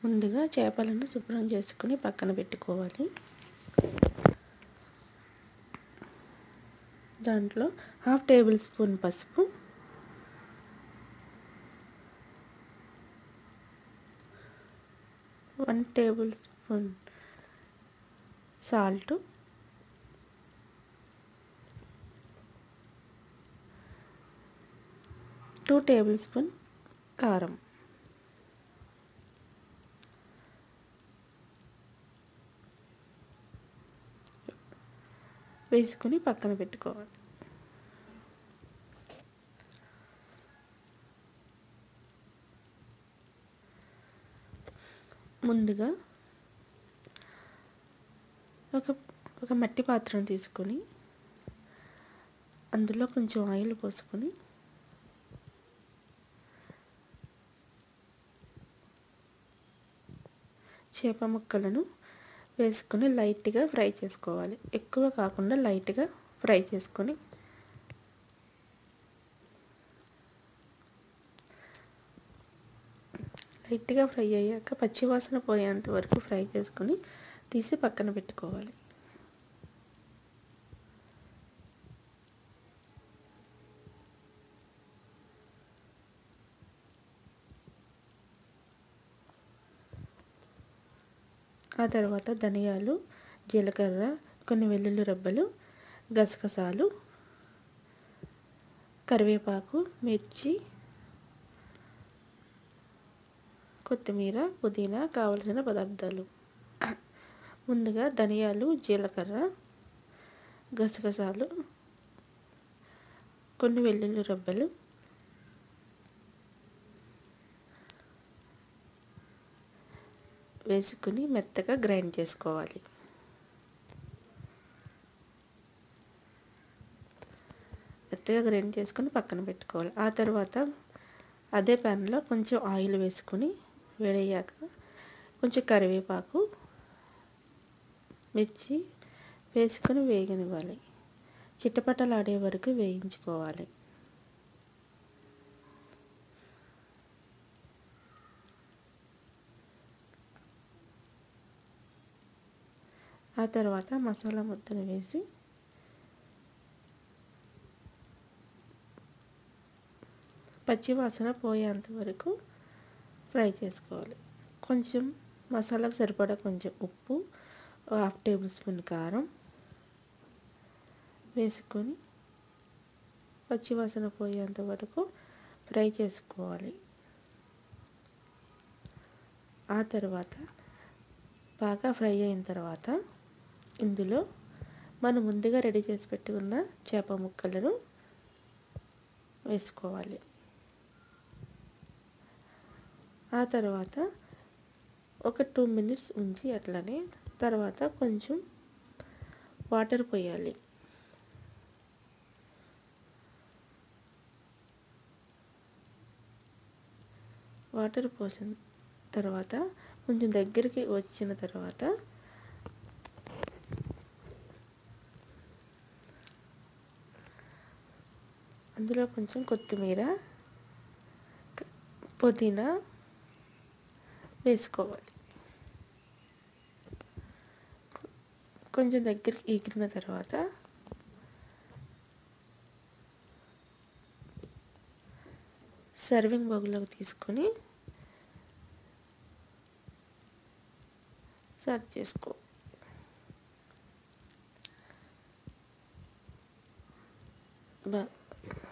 ముందుగా చేపలను శుభ్రం చేసుకుని పక్కన పెట్టుకోవాలి దాంట్లో హాఫ్ టేబుల్ స్పూన్ పసుపు one tablespoon salt two tablespoon కారం వేసుకుని పక్కన పెట్టుకోవాలి ముందుగా ఒక ఒక మట్టి పాత్రను తీసుకొని అందులో కొంచెం ఆయిల్ పోసుకొని చేప ముక్కలను వేసుకొని లైట్గా ఫ్రై చేసుకోవాలి ఎక్కువ కాకుండా లైట్గా ఫ్రై చేసుకొని లైట్గా ఫ్రై అయ్యాక పచ్చివాసన పోయేంత వరకు ఫ్రై చేసుకొని తీసి పక్కన పెట్టుకోవాలి ఆ తర్వాత ధనియాలు జీలకర్ర కొన్ని వెల్లుల్లి రబ్బలు గసగసాలు కరివేపాకు మిర్చి కొత్తిమీర పుదీనా కావలసిన పదార్థాలు ముందుగా ధనియాలు జీలకర్ర గసగసాలు కొన్ని వెల్లుల్లి రబ్బలు వేసుకుని మెత్తగా గ్రైండ్ చేసుకోవాలి మెత్తగా గ్రైండ్ చేసుకొని పక్కన పెట్టుకోవాలి ఆ తర్వాత అదే ప్యాన్లో కొంచెం ఆయిల్ వేసుకుని వేడయ్యాక కొంచెం కరివేపాకు మిర్చి వేసుకొని వేగనివ్వాలి చిట్టపట్టలాడే వరకు వేయించుకోవాలి ఆ తర్వాత మసాలా ముద్దను వేసి పచ్చివాసన పోయేంత వరకు ఫ్రై చేసుకోవాలి కొంచెం మసాలాకు సరిపడా కొంచెం ఉప్పు హాఫ్ టేబుల్ స్పూన్ కారం వేసుకొని పచ్చివాసన పోయేంత వరకు ఫ్రై చేసుకోవాలి ఆ తర్వాత బాగా ఫ్రై అయిన తర్వాత ఇందులో మనం ముందుగా రెడీ చేసి పెట్టుకున్న చేప ముక్కలను వేసుకోవాలి ఆ తర్వాత ఒక టూ మినిట్స్ ఉంచి అట్లనే తర్వాత కొంచెం వాటర్ పోయాలి వాటర్ పోసిన తర్వాత కొంచెం దగ్గరికి వచ్చిన తర్వాత అందులో కొంచెం కొత్తిమీర పుదీనా వేసుకోవాలి కొంచెం దగ్గరికి ఎగిరిన తర్వాత సర్వింగ్ బౌల్లోకి తీసుకొని సర్వ్ చేసుకో బా